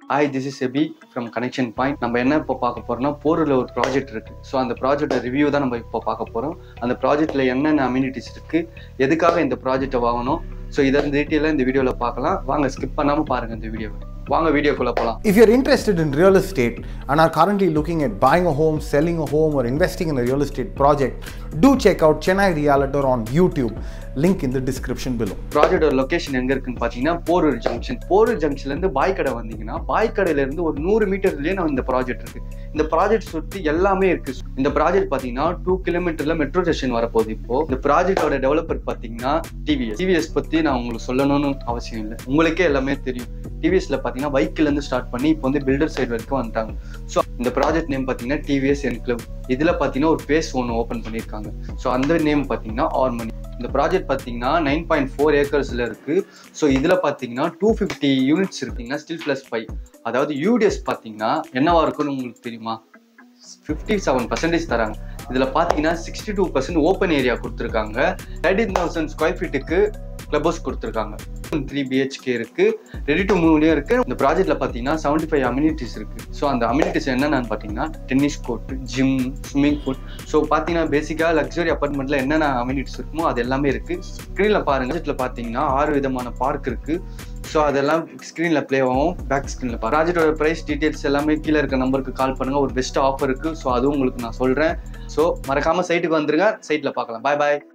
Hi this is Abi from connection point நம்ம என்ன இப்போ பார்க்க போறோம்னா போரில் ஒரு ப்ராஜெக்ட் இருக்கு ஸோ அந்த ப்ராஜெக்ட் ரிவ்யூ தான் நம்ம இப்போ பார்க்க போறோம் அந்த ப்ராஜெக்ட்ல என்னென்ன அம்யூனிட்டிஸ் இருக்கு எதுக்காக இந்த ப்ராஜெக்டை வாங்கணும் ஸோ இதை டீட்டெயிலாக இந்த வீடியோவில் பார்க்கலாம் வாங்க ஸ்கிப் பண்ணாமல் பாருங்க இந்த வீடியோவை வாங்க வீடியோக்குள்ள போகலாம் If you're interested in real estate and are currently looking at buying a home, selling a home, or investing in a real estate project, do check out Chennai Realtor on YouTube. Link in the description below. ப்ராஜெக்டோட location எங்க இருக்குன்னு பார்த்தீங்கன்னா Porur junction Porur ஜங்ஷன்ல இருந்து பாய்க்கடை வந்தீங்கன்னா பாய்க்கடையில இருந்து ஒரு நூறு மீட்டர்லயே நம்ம இந்த ப்ராஜெக்ட் இருக்கு இந்த ப்ராஜெக்ட் சுத்தி எல்லாமே இருக்கு இந்த ப்ராஜெக்ட் பாத்தீங்கன்னா டூ கிலோமீட்டர்ல மெட்ரோ ஸ்டேஷன் வரப்போகுது இப்போ இந்த ப்ராஜெக்டோட டெவலப்பர் பாத்தீங்கன்னா டிவிஎஸ் டிவிஎஸ் பத்தி நான் உங்களுக்கு சொல்லணும்னு அவசியம் இல்லை உங்களுக்கே எல்லாமே தெரியும் டிவிஎஸ்ல பாத்தீங்கன்னா பைக்ல இருந்து ஸ்டார்ட் பண்ணி இப்போ வந்து பில்டர் சைடு வரைக்கும் வந்துட்டாங்க ஸோ இந்த ப்ராஜெக்ட் நேம் பாத்தீங்கன்னா டிவிஎஸ் என்க்ளவ் இதுல பாத்தீங்கன்னா ஒரு பேஸ் ஒன்று ஓப்பன் பண்ணியிருக்காங்க ஸோ அந்த நேம் பாத்தீங்கன்னா ஆர்மனி இந்த ப்ராஜெக்ட் பார்த்தீங்கன்னா நைன் பாயிண்ட் ஃபோர் ஏக்கர்ஸில் இருக்குது ஸோ இதில் பார்த்தீங்கன்னா டூ ஃபிஃப்டி யூனிட்ஸ் இருக்குங்கன்னா ஸ்டில் ப்ளஸ் ஃபைவ் அதாவது யூடிஎஸ் பார்த்தீங்கன்னா என்னவா இருக்குன்னு உங்களுக்கு தெரியுமா ஃபிஃப்டி செவன் பர்சன்டேஜ் தராங்க இதில் பார்த்தீங்கன்னா sixty two percent open area கொடுத்துருக்காங்க தேர்ட்டின் தௌசண்ட் ஸ்கொயர் ஃபீட்டுக்கு கிளப் ஹவுஸ் கொடுத்துருக்காங்க த்ரீ பிஹெச்கே இருக்கு ரெடி டு மூவ்லேயும் இருக்கு இந்த ப்ராஜெக்ட்ல பார்த்தீங்கன்னா செவன்டி ஃபைவ் அம்யூனிட்டிஸ் இருக்கு ஸோ அந்த அம்யூனிட்டிஸ் என்னென்னு பார்த்தீங்கன்னா tennis court gym swimming pool so பார்த்தீங்கன்னா பேசிக்காக லக்ஸரி அப்பார்ட்மெண்ட்ல என்னென்ன அம்யூனிட்டிஸ் இருக்குமோ அது எல்லாமே இருக்கு ஸ்க்ரீனில் பாருங்க ப்ராஜெக்ட்ல பார்த்தீங்கன்னா ஆறு விதமான பார்க் இருக்கு ஸோ அதெல்லாம் ஸ்க்ரீனில் ப்ளே ஆகும் பேக் ஸ்க்ரீனில் பாருங்க ப்ராஜெக்டோட ப்ரைஸ் டீட்டெயில்ஸ் எல்லாமே கீழே இருக்க நம்பருக்கு கால் பண்ணுங்க ஒரு பெஸ்ட் ஆஃபர் இருக்கு ஸோ அதுவும் உங்களுக்கு நான் சொல்கிறேன் ஸோ மறக்காம சைட்டுக்கு வந்துருங்க சைட்டில் பார்க்கலாம் பாய் பாய்